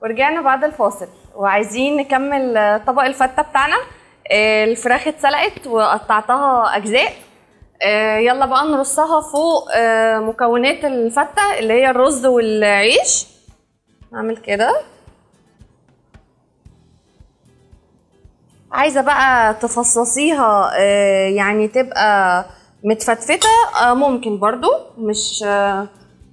ورجعنا بعد الفاصل وعايزين نكمل آه، طبق الفتة بتاعنا آه، الفراخ اتسلقت وقطعتها أجزاء آه، يلا بقى نرصها فوق آه، مكونات الفتة اللي هي الرز والعيش نعمل كده عايزة بقى تفصصيها آه، يعني تبقى متفتفتة آه، ممكن برضو مش آه،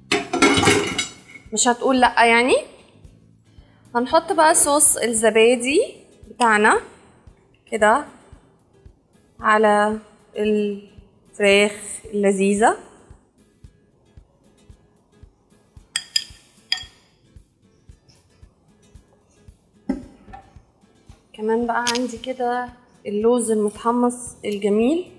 مش هتقول لأ يعني هنحط بقى صوص الزبادي بتاعنا كده على الفراخ اللذيذة كمان بقى عندي كده اللوز المتحمص الجميل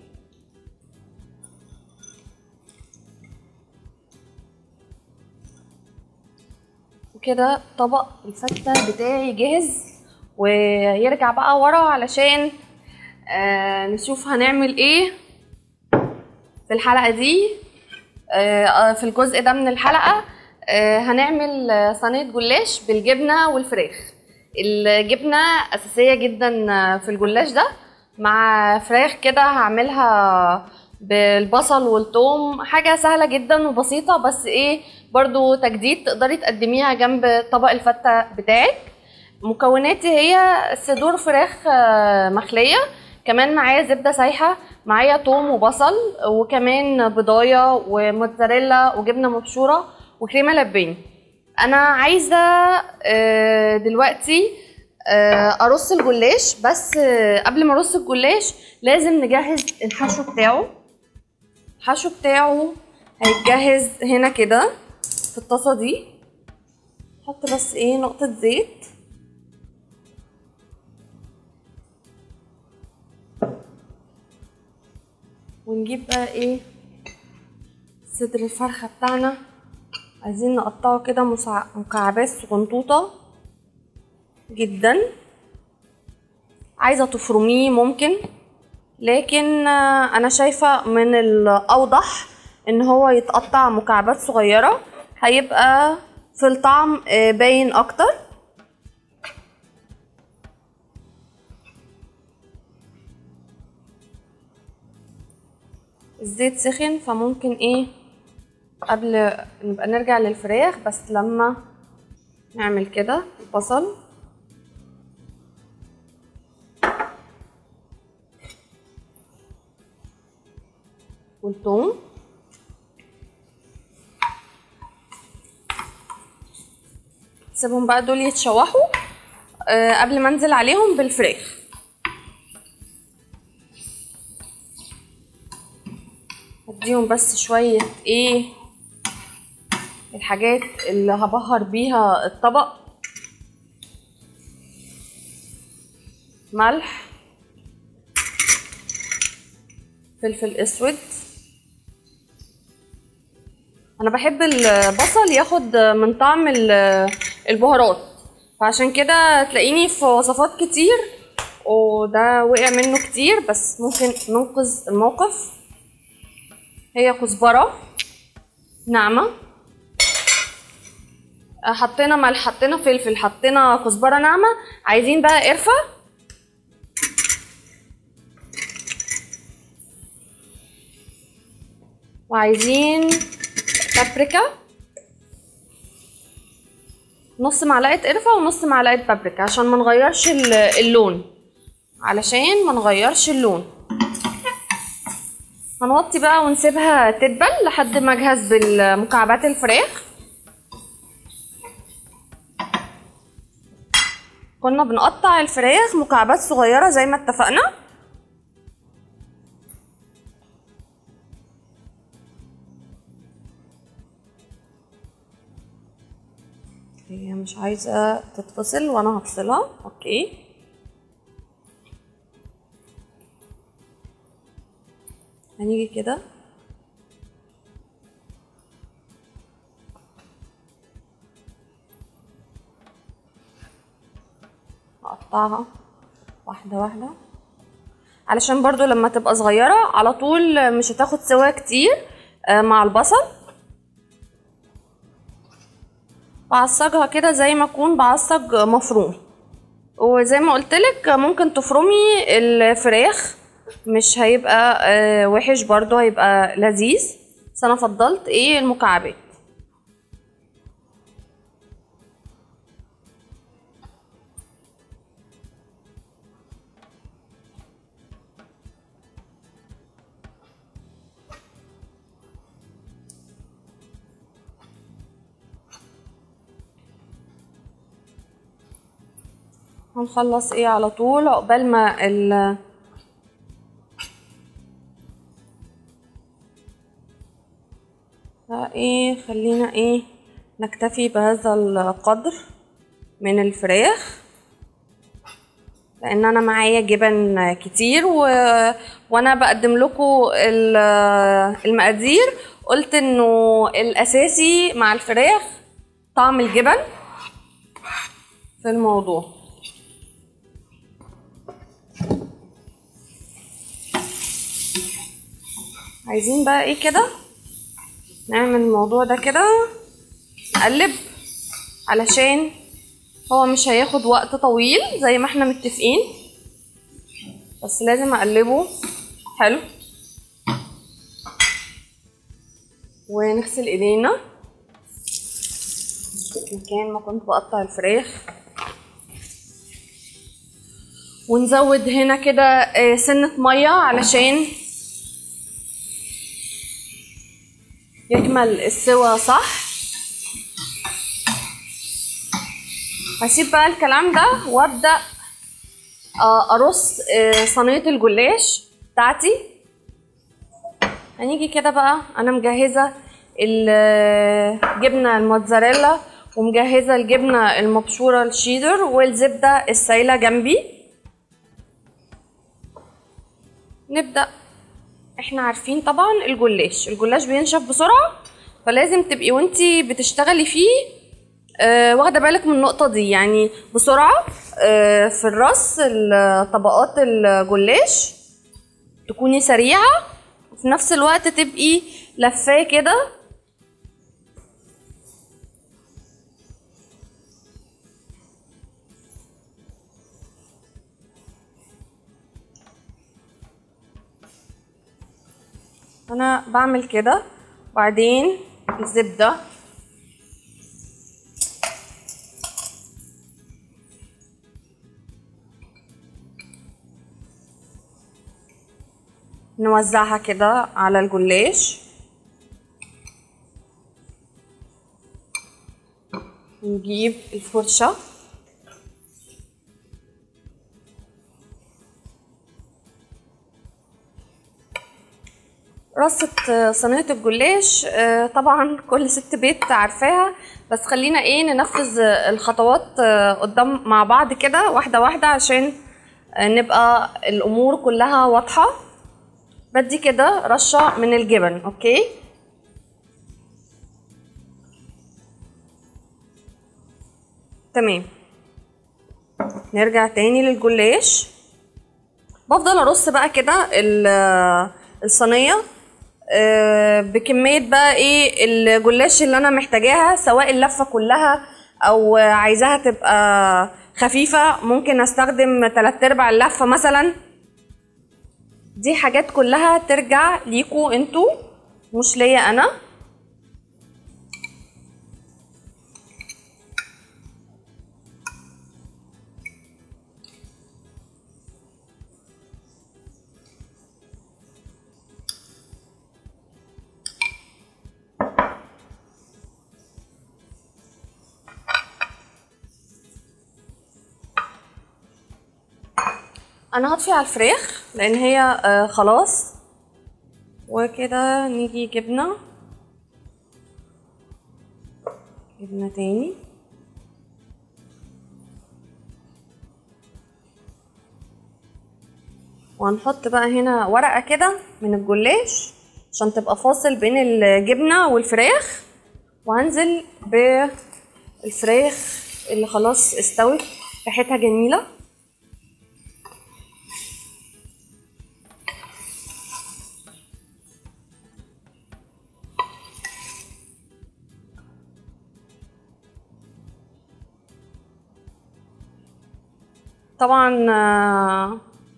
وكده طبق الفتة بتاعي جاهز ويرجع بقى ورا علشان آه نشوف هنعمل ايه في الحلقة دي آه آه، في الجزء ده من الحلقة آه هنعمل آه، صينية جلاش بالجبنة والفراخ الجبنة أساسية جدا آه، في الجلاش ده مع فراخ كده هعملها بالبصل والثوم حاجة سهلة جدا وبسيطة بس ايه برضو تجديد تقدري تقدميها جنب طبق الفتة بتاعك مكوناتي هي صدور فراخ آه، مخلية كمان معايا زبدة سايحة معايا توم وبصل وكمان بضاية وموتزاريلا وجبنة مبشورة وكريمة لباني انا عايزة آه، دلوقتي آه، ارص الجلاش بس آه، قبل ما ارص الجلاش لازم نجهز الحشو بتاعه الحشو بتاعه هيتجهز هنا كده في الطاسة دي نحط بس ايه نقطة زيت ونجيب بقى ايه صدر الفرخة بتاعنا عايزين نقطعه كده مسع- مكعبات صغنطوطة جدا عايزة تفرميه ممكن لكن آه، انا شايفة من الاوضح ان هو يتقطع مكعبات صغيرة هيبقى في الطعم آه، باين اكتر الزيت سخن فممكن ايه قبل نبقى نرجع للفراخ بس لما نعمل كده البصل والثوم سيبهم بقى دول يتشوحوا آه، قبل ما انزل عليهم بالفراخ اديهم بس شوية ايه الحاجات اللي هبهر بيها الطبق ملح فلفل اسود انا بحب البصل ياخد من طعم ال- البهارات فعشان كده تلاقيني في وصفات كتير وده وقع منه كتير بس ممكن ننقذ الموقف هي كزبرة ناعمة حطينا ملح حطينا فلفل حطينا كزبرة ناعمة عايزين بقى قرفة وعايزين بابريكا نص معلقة قرفة ونص معلقة بابريكا عشان ما نغيرش ال- اللون علشان ما نغيرش اللون هنوطي بقى ونسيبها تدبل لحد ما اجهز بالمكعبات الفراخ كنا بنقطع الفراخ مكعبات صغيرة زي ما اتفقنا هي مش عايزة تتفصل وانا هفصلها اوكي هنيجي كده هقطعها واحدة واحدة علشان برضو لما تبقى صغيرة على طول مش هتاخد سوا كتير آه، مع البصل بعصجها كده زي ما اكون بعصج مفروم وزي ما قلتلك ممكن تفرمي الفراخ مش هيبقى آه، وحش برضو هيبقى لذيذ بس انا فضلت ايه المكعبات هنخلص ايه على طول عقبال ما ال ايه خلينا ايه نكتفي بهذا القدر من الفراخ لان انا معايا جبن كتير و... وانا بقدم لكم ال- المقادير قلت انه الاساسي مع الفراخ طعم الجبن في الموضوع عايزين بقى ايه كده نعمل الموضوع ده كده نقلب علشان هو مش هياخد وقت طويل زي ما احنا متفقين بس لازم اقلبه حلو ونغسل ايدينا مكان ما كنت بقطع الفراخ ونزود هنا كده آه، سنة مية علشان يكمل السوا صح هسيب بقى الكلام ده وابدا آه، ارص آه، صينيه الجلاش بتاعتي هنيجي كده بقى انا مجهزه الجبنه الموتزاريلا ومجهزه الجبنه المبشوره الشيدر والزبده السايله جنبي نبدا احنا عارفين طبعا الجلاش الجلاش بينشف بسرعه فلازم تبقي وانتي بتشتغلي فيه آه واخده بالك من النقطه دي يعني بسرعه آه في الرص ال- طبقات الجلاش تكوني سريعه وفي نفس الوقت تبقي لفاه كده انا بعمل كده وبعدين الزبده نوزعها كده على الجلاش نجيب الفرشة رصة صينية الجلاش آه، طبعا كل ست بيت عارفاها بس خلينا ايه ننفذ الخطوات آه، قدام مع بعض كده واحدة واحدة عشان آه، نبقى الأمور كلها واضحة بدي كده رشة من الجبن اوكي تمام نرجع تاني للجلاش بفضل ارص بقى كده ال- الصينيه آه، بكميه بقى ايه الجلاش اللي انا محتاجاها سواء اللفه كلها او عايزاها تبقى خفيفه ممكن استخدم تلات ارباع اللفه مثلا دي حاجات كلها ترجع ليكوا انتوا مش ليا انا انا هطفي على الفراخ لان هي آه خلاص وكده نيجي جبنه جبنه تاني وهنحط بقى هنا ورقه كده من الجلاش عشان تبقى فاصل بين الجبنه والفراخ وهنزل بالفراخ اللي خلاص استوت ريحتها جميله طبعا آه،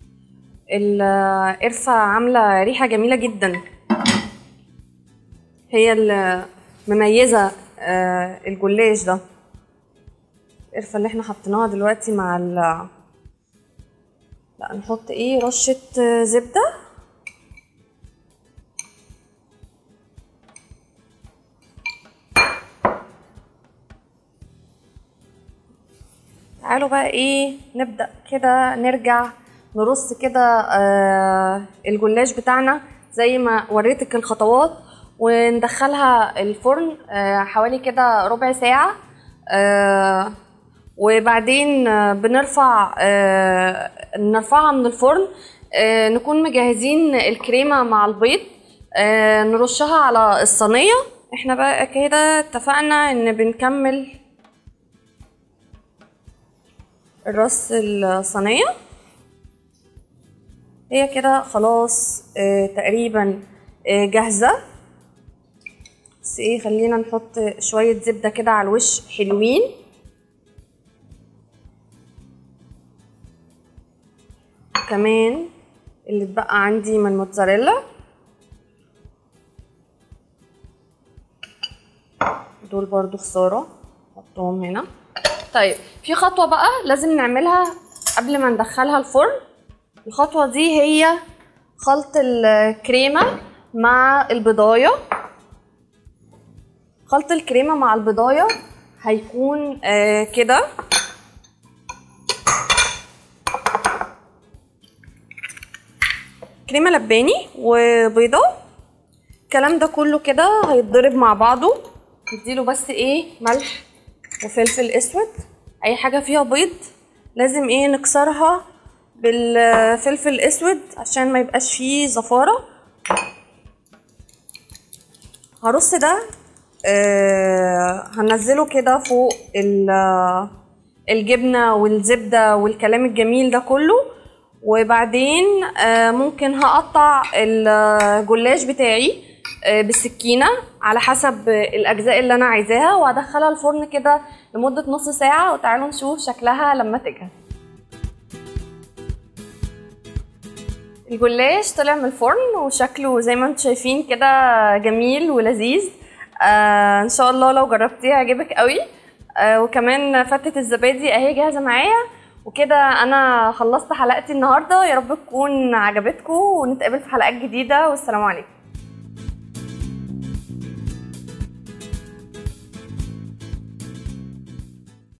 القرفة عاملة ريحة جميلة جدا هي اللي مميزة آه، الجلاش ده القرفة اللي احنا حطيناها دلوقتي مع ال لا نحط ايه رشة آه، زبدة تعالوا بقى ايه نبدأ كده نرجع نرص كده آه الجلاش بتاعنا زي ما وريتك الخطوات وندخلها الفرن آه حوالي كده ربع ساعة آه وبعدين آه، بنرفع آه نرفعها من الفرن آه نكون مجهزين الكريمة مع البيض آه نرشها على الصينية احنا بقى كده اتفقنا ان بنكمل الرص الصينية هي كده خلاص آه تقريبا آه جاهزة بس ايه خلينا نحط شوية زبدة كده على الوش حلوين كمان اللي اتبقى عندي من موتزاريلا دول برضو خسارة حطهم هنا طيب في خطوة بقى لازم نعملها قبل ما ندخلها الفرن الخطوة دي هي خلط الكريمة مع البضاية خلط الكريمة مع البضاية هيكون آه كده كريمة لباني وبيضة الكلام ده كله كده هيتضرب مع بعضه نديله بس ايه ملح وفلفل اسود اي حاجه فيها بيض لازم ايه نكسرها بالفلفل الاسود عشان ما يبقاش فيه زفاره هرص ده آه هنزله كده فوق ال- الجبنه والزبده والكلام الجميل ده كله وبعدين آه ممكن هقطع الجلاش بتاعي آه، بالسكينه على حسب الاجزاء اللي انا عايزاها وهدخلها الفرن كده لمده نص ساعه وتعالوا نشوف شكلها لما تجهز الجلاش طلع من الفرن وشكله زي ما انتم شايفين كده جميل ولذيذ آه ان شاء الله لو جربتيه هيعجبك قوي آه وكمان فتة الزبادي اهي جاهزة معايا وكده انا خلصت حلقتي النهارده يا رب تكون عجبتكم ونتقابل في حلقات جديدة والسلام عليكم